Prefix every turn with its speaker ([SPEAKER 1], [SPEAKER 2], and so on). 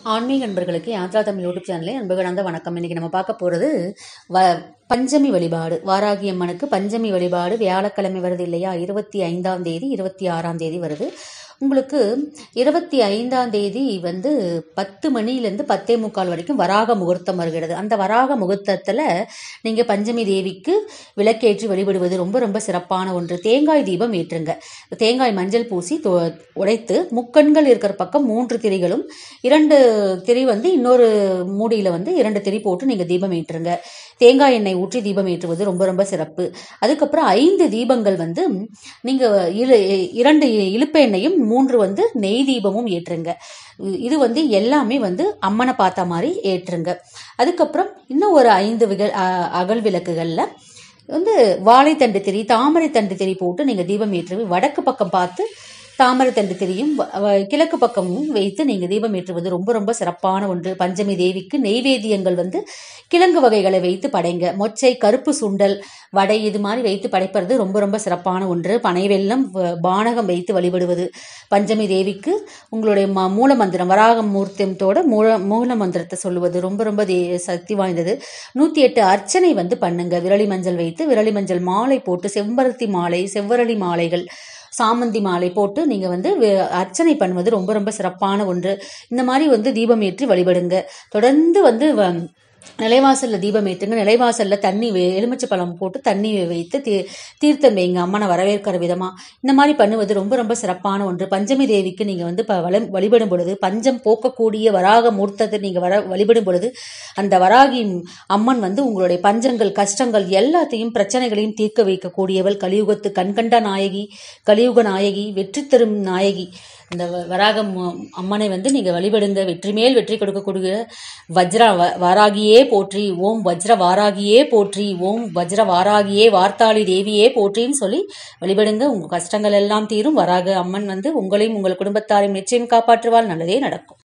[SPEAKER 1] ஆன்மீக நண்பர்களுக்கு யாத்ரா தமிழ் யூடியூப் சேனலே அன்புகளாந்த வணக்கம் இன்னைக்கு நம்ம பார்க்க போகிறது வ பஞ்சமி வழிபாடு வாராகி அம்மனுக்கு பஞ்சமி வழிபாடு வியாழக்கிழமை வருது இல்லையா இருபத்தி ஐந்தாம் தேதி இருபத்தி ஆறாம் தேதி வருது உங்களுக்கு இருபத்தி ஐந்தாம் தேதி வந்து பத்து மணிலேருந்து பத்தே முக்கால் வரைக்கும் வராக முகூர்த்தம் வருகிறது அந்த வராக முகூர்த்தத்தில் நீங்கள் பஞ்சமி தேவிக்கு விளக்கேற்றி வழிபடுவது ரொம்ப ரொம்ப சிறப்பான ஒன்று தேங்காய் தீபம் ஏற்றுங்க தேங்காய் மஞ்சள் பூசி தொ- உடைத்து முக்கண்கள் இருக்கிற பக்கம் மூன்று திரிகளும் இரண்டு திரி வந்து இன்னொரு மூடியில் வந்து இரண்டு திரி போட்டு நீங்கள் தீபம் ஏற்றுங்க தேங்காய் எண்ணெய் ஊற்றி தீபம் ஏற்றுவது ரொம்ப ரொம்ப சிறப்பு அதுக்கப்புறம் ஐந்து தீபங்கள் வந்து நீங்கள் இரு இரண்டு இழுப்ப எண்ணெயும் மூன்று வந்து நெய் தீபமும் ஏற்றுங்க இது வந்து எல்லாமே வந்து அம்மனை பார்த்த மாதிரி ஏற்றுங்க அதுக்கப்புறம் இன்னும் ஒரு ஐந்து விகல் அ- அகல் விளக்குகளில் வந்து வாழைத்தண்டு திரி தாமரை தண்டு திரி போட்டு நீங்கள் தீபம் ஏற்றுவி வடக்கு பக்கம் பார்த்து தாமரை தண்டு திரியும் வ- வ- கிழக்கு பக்கமும் வைத்து நீங்கள் தீபம் ஏற்றுவது ரொம்ப ரொம்ப சிறப்பான ஒன்று பஞ்சமி தேவிக்கு நெய்வேத்தியங்கள் வந்து கிழங்கு வகைகளை வைத்து படைங்க மொச்சை கருப்பு சுண்டல் வடை இது மாதிரி வைத்து படைப்பது ரொம்ப ரொம்ப சிறப்பான ஒன்று பனை வெல்லம் வ- பானகம் வைத்து வழிபடுவது பஞ்சமி தேவிக்கு உங்களுடைய ம மூல மந்திரம் வராக மூர்த்தத்தோட மூல மூல மந்திரத்தை சொல்லுவது ரொம்ப ரொம்ப தே சக்தி வாய்ந்தது நூற்றி எட்டு அர்ச்சனை வந்து பண்ணுங்க விரலி மஞ்சள் வைத்து விரலி மஞ்சள் மாலை போட்டு செம்பருத்தி மாலை செவ்வரளி மாலைகள் சாமந்தி மாலை போட்டு நீங்கள் வந்து வே- அர்ச்சனை பண்ணுவது ரொம்ப ரொம்ப சிறப்பான ஒன்று இந்த மாதிரி வந்து தீபம் ஏற்றி வழிபடுங்க தொடர்ந்து வந்து வ- நிலைவாசல்ல தீபம் ஏற்றுங்க நிலைவாசல்ல தண்ணி வே- எலுமிச்சை பழம் போட்டு தண்ணி வைத்து தீ தீர்த்தம் வைங்க அம்மனை வரவேற்கிற விதமா இந்த மாதிரி பண்ணுவது ரொம்ப ரொம்ப சிறப்பான ஒன்று பஞ்சமி தேவிக்கு நீங்க வந்து ப- வலம்- வழிபடும் பொழுது பஞ்சம் போக்கக்கூடிய வராக மூர்த்தத்தை நீங்க வர வழிபடும் பொழுது அந்த வராகி அம்மன் வந்து உங்களுடைய பஞ்சங்கள் கஷ்டங்கள் எல்லாத்தையும் பிரச்சனைகளையும் தீர்க்க வைக்கக்கூடியவள் கலியுகத்து கண்கண்ட நாயகி கலியுக நாயகி வெற்றி தரும் நாயகி இந்த வ- வராக மு- அம்மனை வந்து நீங்க வழிபடுங்க வெற்றி மேல் வெற்றி கொடுக்கக்கூடிய வஜ்ர வ- வாராகியே போற்றி ஓம் வஜ்ர வாராகியே போற்றி ஓம் வஜ்ர வாராகியே வார்த்தாளி தேவியே போற்றின்னு சொல்லி வழிபடுங்க உங்க கஷ்டங்கள் எல்லாம் தீரும் வராக அம்மன் வந்து உங்களையும் உங்கள் குடும்பத்தாரையும் நிச்சயம் காப்பாற்றுவாள் நல்லதே நடக்கும்